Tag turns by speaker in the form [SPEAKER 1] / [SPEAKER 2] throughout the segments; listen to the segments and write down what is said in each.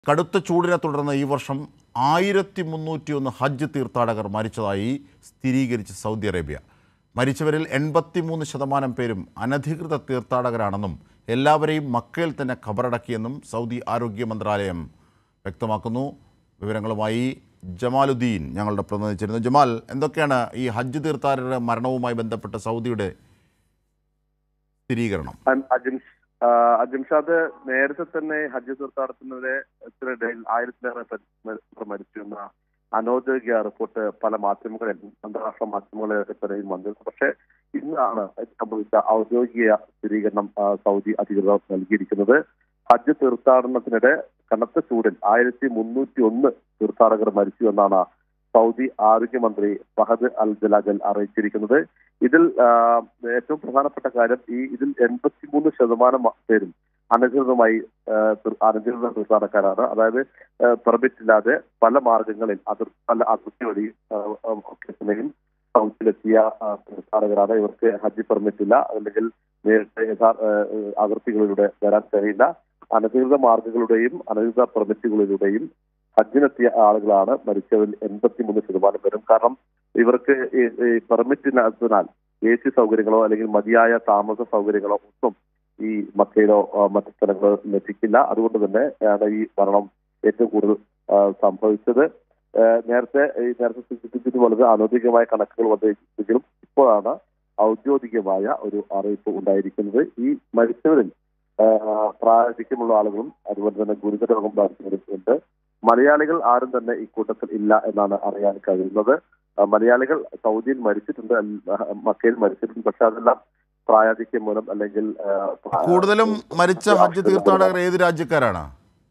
[SPEAKER 1] കടുത്ത ചൂടിനെ തുടർന്ന് ഈ വർഷം ആയിരത്തി മുന്നൂറ്റി ഒന്ന് ഹജ്ജ് തീർത്ഥാടകർ മരിച്ചതായി സ്ഥിരീകരിച്ച് സൗദി അറേബ്യ മരിച്ചവരിൽ എൺപത്തിമൂന്ന് ശതമാനം പേരും അനധികൃത തീർത്ഥാടകരാണെന്നും എല്ലാവരെയും മക്കയിൽ തന്നെ ഖബറടക്കിയെന്നും സൗദി ആരോഗ്യ മന്ത്രാലയം വ്യക്തമാക്കുന്നു വിവരങ്ങളുമായി ജമാലുദ്ദീൻ ഞങ്ങളുടെ പ്രതിനിധി ചേരുന്നു ജമാൽ എന്തൊക്കെയാണ് ഈ ഹജ്ജ് തീർത്ഥാടകരുടെ മരണവുമായി ബന്ധപ്പെട്ട സൗദിയുടെ സ്ഥിരീകരണം
[SPEAKER 2] അൻ- അജിം ആ, അജിംഷാദ് നേരത്തെ തന്നെ ഹജ്ജ് തീർത്ഥാടനത്തിനിടയിൽ ആയിരത്തിലേറെ പേർ മ- മരിച്ചു എന്ന അനൗദ്യോഗിക റിപ്പോർട്ട് പല മാധ്യമങ്ങളിൽ അന്താരാഷ്ട്ര മാധ്യമങ്ങളിലൊക്കെ തന്നെയും വന്നിരുന്നു പക്ഷേ ഇന്നാണ് ഇത് സംബന്ധിച്ച ഔദ്യോഗിക സ്ഥിരീകരണം ആ, സൗദി അധികൃതർ നൽകിയിരിക്കുന്നത് ഹജ്ജ് തീർത്ഥാടനത്തിനിടെ കനത്ത ചൂടിൽ ആയിരത്തി മുന്നൂറ്റി ഒന്ന് തീർത്ഥാടകർ മരിച്ചു എന്നാണ് സൗദി ആരോഗ്യമന്ത്രി ഫഹദ് അൽ ജലാജൽ അറിയിച്ചിരിക്കുന്നത് ഇതിൽ ആ, ഏറ്റവും പ്രധാനപ്പെട്ട കാര്യം ഈ ഇതിൽ എൺപത്തിമൂന്ന് ശതമാനം പേരും അനധികൃതമായി ആ, തീർ- അനധികൃത തീർത്ഥാടകരാണ് അതായത് പെർമിറ്റ് ഇല്ലാതെ പല മാർഗങ്ങളിൽ അതിർ പല അതിർത്തി വഴി ആ, ആ, ഒക്കെ തന്നെയും സൗദിയിലെത്തിയ ആ, തീർത്ഥാടകരാണ് ഇവർക്ക് ഹജ്ജ് പെർമിറ്റ് ഇല്ല അല്ലെങ്കിൽ നേരിട്ട് യഥാ ആ, അതിർത്തികളിലൂടെ വരാൻ കഴിയില്ല അനധികൃത മാർഗങ്ങളുടെയും അനധികൃത പെർമിറ്റുകളിലൂടെയും ഹജ്ജിനെത്തിയ ആളുകളാണ് മരിച്ചതിൽ എൺപത്തിമൂന്ന് ശതമാനം പേരും കാരണം ഇവർക്ക് ഈ ഈ പെർമിറ്റിനതിനാൽ എ സി സൗകര്യങ്ങളോ അല്ലെങ്കിൽ മതിയായ താമസ സൗകര്യങ്ങളോ ഒന്നും ഈ മക്കയിലോ ആ, മറ്റു സ്ഥലങ്ങളോ ലഭിക്കില്ല അതുകൊണ്ട് തന്നെ ആണ് ഈ മരണം ഏറ്റവും കൂടുതൽ ആ, സംഭവിച്ചത് ആ, നേരത്തെ ഈ നേരത്തെ സൂചിപ്പിച്ചതുപോലെ അനൗദ്യോഗികമായ കണക്കുകൾ വന്നിരിക്കെങ്കിലും ഇപ്പോഴാണ് ഔദ്യോഗികമായ ഒരു അറിയിപ്പ് ഉണ്ടായിരിക്കുന്നത് ഈ മരിച്ചവരിൽ ആ, പ്രായാധിക്യമുള്ള ആളുകളും അതുപോലെ തന്നെ ഗുരുതര രോഗം ബാധിച്ചവരും ഉണ്ട് മലയാളികൾ ആരും തന്നെ ഇക്കൂട്ടത്തിൽ ഇല്ല എന്നാണ് അറിയാൻ കഴിയുന്നത് ആ, മലയാളികൾ സൗദിയിൽ മരിച്ചിട്ടുണ്ട് അൽ- മക്കയിൽ മരിച്ചിട്ടുണ്ട് പക്ഷെ അതെല്ലാം പ്രായാധിക്യം മൂലം അല്ലെങ്കിൽ ആ, പ്രാ-
[SPEAKER 1] കൂടുതലും മരിച്ച ഹജ്ജ് തീർത്ഥാടകർ ഏത് രാജ്യക്കാരാണ്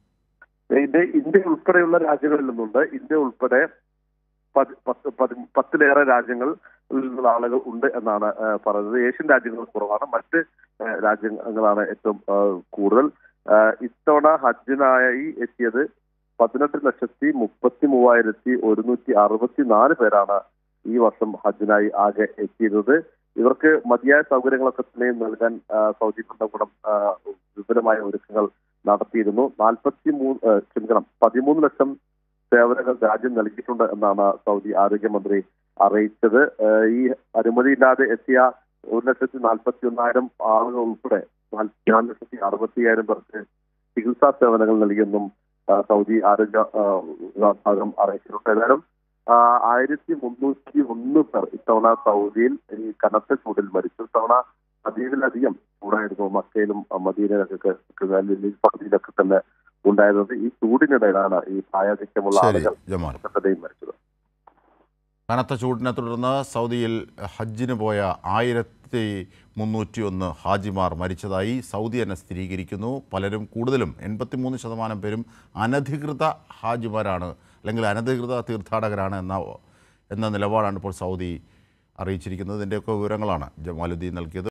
[SPEAKER 2] ഇത് ഇന്ത്യ ഉൾപ്പെടെയുള്ള രാജ്യങ്ങളിൽ നിന്നുണ്ട് ഇന്ത്യ ഉൾപ്പെടെ പതി- പത്ത് പതി- പത്തിലേറെ രാജ്യങ്ങളിൽ നിന്നുള്ള ആളുകൾ ഉണ്ട് എന്നാണ് ആ, പറയുന്നത് ഏഷ്യൻ രാജ്യങ്ങൾ കുറവാണ് മറ്റ് ആ, രാജ്യങ്ങളാണ് ഏറ്റവും ആ, കൂടുതൽ ആ, ഇത്തവണ ഹജ്ജിനായി എത്തിയത് പതിനെട്ട് ലക്ഷത്തി മുപ്പത്തി മൂവായിരത്തി ഒരുന്നൂറ്റി അറുപത്തി നാല് പേരാണ് ഈ വർഷം ഹജ്ജിനായി ആകെ എത്തിയിരുന്നത് ഇവർക്ക് മതിയായ സൗകര്യങ്ങളൊക്കെ തന്നെയും നൽകാൻ ആ, സൗദി ഭരണകൂടം ആ, വിപുലമായ ഒരുക്കങ്ങൾ നടത്തിയിരുന്നു നാൽപ്പത്തി മൂന്ന് ഏഹ്, ക്ഷമിക്കണം പതിമൂന്ന് ലക്ഷം സേവനങ്ങൾ രാജ്യം നൽകിയിട്ടുണ്ട് എന്നാണ് സൗദി ആരോഗ്യമന്ത്രി അറിയിച്ചത് ഏഹ്, ഈ അനുമതിയില്ലാതെ എത്തിയ ഒരു ലക്ഷത്തി നാൽപ്പത്തി ഒന്നായിരം ആളുകൾ ഉൾപ്പെടെ നാല് ലക്ഷത്തി അറുപത്തി അയ്യായിരം പേർക്ക് ചികിത്സാ സേവനങ്ങൾ നൽകിയെന്നും ആ, സൗദി ആരോഗ്യ ആ, വിഭാഗം അറിയിച്ചിട്ടുണ്ട് ഏതായാലും ആ, ആയിരത്തി മുന്നൂറ്റി ഒന്ന് പേർ ഇത്തവണ സൗദിയിൽ ഈ കനത്ത ചൂടിൽ മരിച്ചു ഇത്തവണ അതിലധികം ചൂടായിരുന്നു മക്കയിലും ആ, മദീനയിലൊക്കെ അല്ലെങ്കിൽ സൗദിയിലൊക്കെ തന്നെ ഉണ്ടായിരുന്നത് ഈ ചൂടിനിടയിലാണ് ഈ പ്രായാധിക്യമുള്ള
[SPEAKER 1] ശരി
[SPEAKER 2] ആളുകൾ
[SPEAKER 1] ജമാൽ
[SPEAKER 2] തന്നെയും മരിച്ചത്
[SPEAKER 1] കനത്ത ചൂടിനെ തുടർന്ന് സൗദിയിൽ ഹജ്ജിന് പോയ ആയിരത്തി മുന്നൂറ്റി ഒന്ന് ഹാജിമാർ മരിച്ചതായി സൗദി തന്നെ സ്ഥിരീകരിക്കുന്നു പലരും കൂടുതലും എൺപത്തിമൂന്ന് ശതമാനം പേരും അനധികൃത ഹാജിമാരാണ് അല്ലെങ്കിൽ അനധികൃത തീർത്ഥാടകരാണ് എന്ന എന്ന നിലപാടാണ് ഇപ്പോൾ സൗദി അറിയിച്ചിരിക്കുന്നത് ഇതിൻ്റെയൊക്കെ വിവരങ്ങളാണ് ജമാലുദ്ദീൻ നൽകിയത്